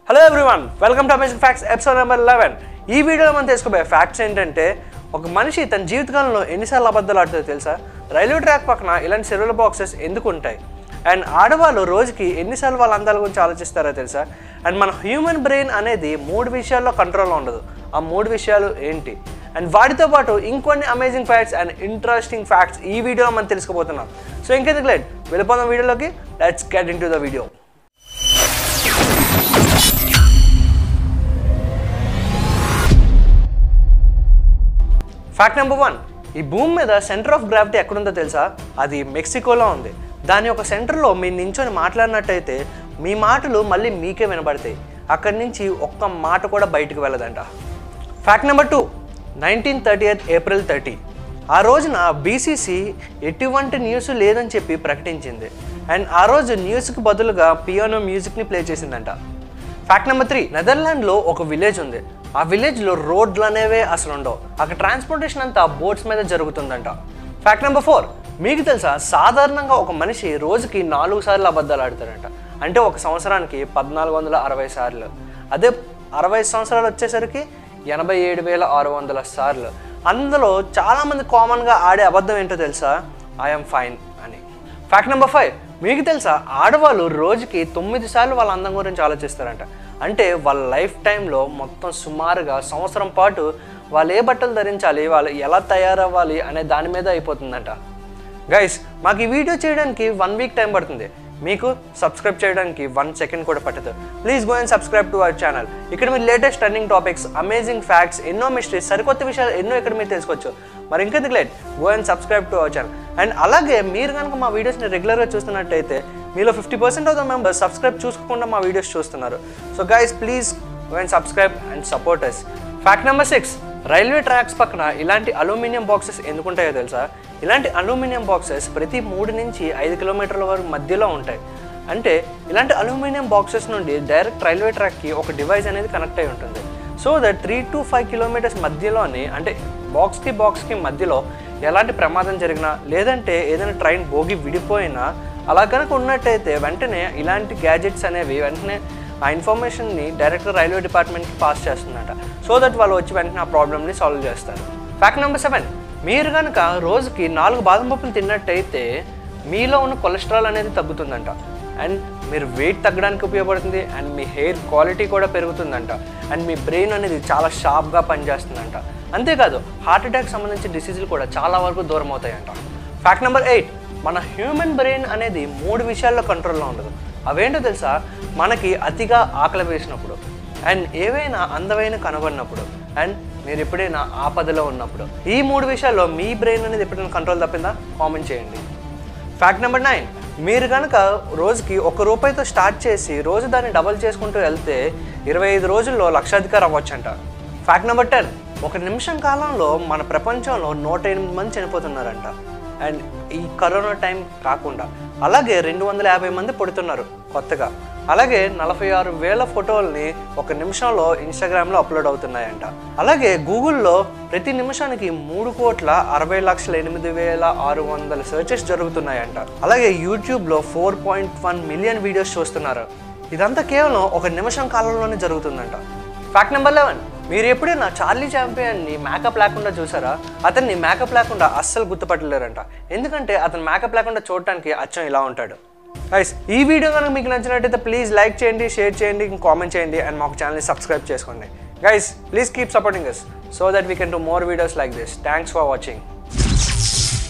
hello everyone welcome to amazing facts episode number eleven ఈ వీడియోలో మనం తెలుసుకోబోయే ఫ్యాక్ట్స్ ఏంటంటే ఒక మనిషి తన జీవితకాలంలో ఎన్నిసార్లు అబద్ధాలు ఆడుతుందో తెలుసా రైల్వే ట్రాక్ పక్కన ఇలాంటి సెల్యులర్ బాక్సెస్ ఎందుకు ఉంటాయి అండ్ ఆడవాళ్ళు రోజుకి ఎన్నిసార్లు వాళ్ళ అందాల గురించి ఆలోచిస్తారో తెలుసా అండ్ మన హ్యూమన్ బ్రెయిన్ అనేది మూడు విషయాల్లో కంట్రోల్లో ఉండదు ఆ మూడు విషయాలు ఏంటి అండ్ వాటితో పాటు ఇంకొన్ని amazing facts and interesting facts ఈ వీడియోలో మనం తెలుసుకోబోతున్నాం సో ఇంకెందుకు లేట్ వెళ్ళిపోదాం వీడియోలోకి let's get into the video fact number one ఈ భూమి మీద సెంటర్ ఆఫ్ గ్రావిటీ ఎక్కడుందో తెలుసా అది మెక్సికోలో ఉంది దాని యొక్క సెంటర్లో మీరు నించొని మాట్లాడినట్టయితే మీ మాటలు మళ్ళీ మీకే వినబడతాయి అక్కడి నుంచి ఒక్క మాట కూడా బయటకు వెళ్ళదంట fact number two nineteen thirty eighth April thirty ఆ రోజున బీసీసీ ఎటువంటి న్యూస్ లేదని చెప్పి ప్రకటించింది అండ్ ఆ రోజు న్యూస్కి బదులుగా పియానో మ్యూజిక్ని ప్లే చేసిందంట ఫ్యాక్ట్ నెంబర్ త్రీ నెదర్లాండ్లో ఒక విలేజ్ ఉంది ఆ విలేజ్లో రోడ్లు అనేవే అసలు ఉండవు అక్కడ ట్రాన్స్పోర్టేషన్ అంతా బోట్స్ మీద జరుగుతుందంట ఫ్యాక్ట్ నెంబర్ ఫోర్ మీకు తెలుసా సాధారణంగా ఒక మనిషి రోజుకి నాలుగు సార్లు అబద్ధాలు ఆడతారంట అంటే ఒక సంవత్సరానికి పద్నాలుగు వందల అరవై సార్లు అదే అరవై సంవత్సరాలు వచ్చేసరికి ఎనభై ఏడు వేల ఆరు వందల సార్లు అందులో చాలామంది కామన్గా ఆడే అబద్ధం ఏంటో తెలుసా ఐఎమ్ ఫైన్ అని ఫ్యాక్ట్ నెంబర్ ఫైవ్ మీకు తెలుసా ఆడవాళ్ళు రోజుకి తొమ్మిది సార్లు వాళ్ళ అందం గురించి ఆలోచిస్తారంట అంటే వాళ్ళ లైఫ్ టైంలో మొత్తం సుమారుగా సంవత్సరం పాటు వాళ్ళు ఏ బట్టలు ధరించాలి వాళ్ళు ఎలా తయారవ్వాలి అనే దాని మీద అయిపోతుందంట గైస్ మాకు ఈ వీడియో చేయడానికి వన్ వీక్ టైం పడుతుంది మీకు సబ్స్క్రైబ్ చేయడానికి వన్ సెకండ్ కూడా పట్టదు please go and subscribe to our channel ఇక్కడ మీరు latest running topics amazing facts ఎన్నో మిస్టరీస్ సరికొత్త విషయాలు ఎన్నో ఇక్కడ మీరు తెలుసుకోవచ్చు మరి ఇంకెందుకు late go and subscribe to our channel and అలాగే మీరు కనుక మా వీడియోస్ని రెగ్యులర్గా చూస్తున్నట్టయితే మీలో fifty percent of the members subscribe చూసుకోకుండా మా వీడియోస్ చూస్తున్నారు so guys please go and subscribe and support us fact number six railway tracks పక్కన ఇలాంటి అల్యూమినియం బాక్సెస్ ఎందుకుంటాయో తెలుసా ఇలాంటి అల్యూమినియం బాక్సెస్ ప్రతి మూడు నుంచి ఐదు కిలోమీటర్ల వరకు మధ్యలో ఉంటాయి అంటే ఇలాంటి అల్యూమినియం బాక్సెస్ నుండి డైరెక్ట్ రైల్వే ట్రాక్కి ఒక డివైస్ అనేది కనెక్ట్ అయి ఉంటుంది so that three to five kilometres మధ్యలోని అంటే బాక్స్కి బాక్స్కి మధ్యలో ఎలాంటి ప్రమాదం జరిగినా లేదంటే ఏదైనా ట్రైన్ భోగి విడిపోయినా అలా కనుక ఉన్నట్టయితే వెంటనే ఇలాంటి గ్యాజెట్స్ అనేవి వెంటనే ఆ ఇన్ఫర్మేషన్ని డైరెక్ట్గా రైల్వే డిపార్ట్మెంట్కి పాస్ చేస్తుందట సో దట్ వాళ్ళు వచ్చి వెంటనే ఆ ప్రాబ్లమ్ని సాల్వ్ చేస్తారు ఫ్యాక్ట్ నెంబర్ సెవెన్ మీరు కనుక రోజుకి నాలుగు బాదం పప్పులు తిన్నట్టయితే మీలో ఉన్న కొలెస్ట్రాల్ అనేది తగ్గుతుందంట అండ్ మీరు వెయిట్ తగ్గడానికి ఉపయోగపడుతుంది అండ్ మీ హెయిర్ క్వాలిటీ కూడా పెరుగుతుందంట అండ్ మీ బ్రెయిన్ అనేది చాలా షార్ప్గా పనిచేస్తుందంట అంతేకాదు హార్ట్ అటాక్ సంబంధించిన డిసీజులు కూడా చాలా వరకు దూరం అవుతాయంట ఫ్యాక్ట్ నెంబర్ ఎయిట్ మన హ్యూమన్ బ్రెయిన్ అనేది మూడు విషయాల్లో కంట్రోల్లో ఉండదు అవేంటో తెలుసా మనకి అతిగా ఆకలి వేసినప్పుడు అండ్ ఏవైనా అందమైన కనుగొన్నప్పుడు అండ్ మీరు ఎప్పుడైనా ఆపదలో ఉన్నప్పుడు ఈ మూడు విషయాల్లో మీ బ్రెయిన్ అనేది ఎప్పుడైనా కంట్రోల్ తప్పిందా కామెంట్ చేయండి ఫ్యాక్ట్ నెంబర్ నైన్ మీరు కనుక రోజుకి ఒక రూపాయితో స్టార్ట్ చేసి రోజు దాన్ని డబల్ చేసుకుంటూ వెళ్తే ఇరవై ఐదు రోజుల్లో లక్షాధికారి అవ్వచ్చంట ఫ్యాక్ట్ నెంబర్ టెన్ ఒక నిమిషం కాలంలో మన ప్రపంచంలో నూట ఎనిమిది మంది చనిపోతున్నారంట అండ్ ఈ కరోనా టైం కాకుండా అలాగే రెండు వందల యాభై మంది పుడుతున్నారు కొత్తగా అలాగే నలభై ఆరు వేల ఫోటోల్ని ఒక నిమిషంలో ఇన్స్టాగ్రామ్లో అప్లోడ్ అవుతున్నాయంట అలాగే గూగుల్లో ప్రతి నిమిషానికి మూడు కోట్ల అరవై లక్షల ఎనిమిది వేల ఆరు వందల సెర్చెస్ జరుగుతున్నాయంట అలాగే యూట్యూబ్లో four point one million videos చూస్తున్నారు ఇదంతా కేవలం ఒక నిమిషం కాలంలోనే జరుగుతుందంట ఫ్యాక్ట్ నెంబర్ లెవెన్ మీరు ఎప్పుడైనా చార్లీ ఛాంపియన్ని మేకప్ లేకుండా చూసారా అతన్ని మేకప్ లేకుండా అస్సలు గుర్తుపట్టలేరంట ఎందుకంటే అతను మేకప్ లేకుండా చూడటానికి అచ్చం ఇలా ఉంటాడు గైస్ ఈ వీడియో కనుక మీకు నచ్చినట్టయితే ప్లీజ్ లైక్ చేయండి షేర్ చేయండి కామెంట్ చేయండి అండ్ మాకు ఛానల్ని సబ్స్క్రైబ్ చేసుకోండి guys please keep supporting us so that we can do more videos like this thanks for watching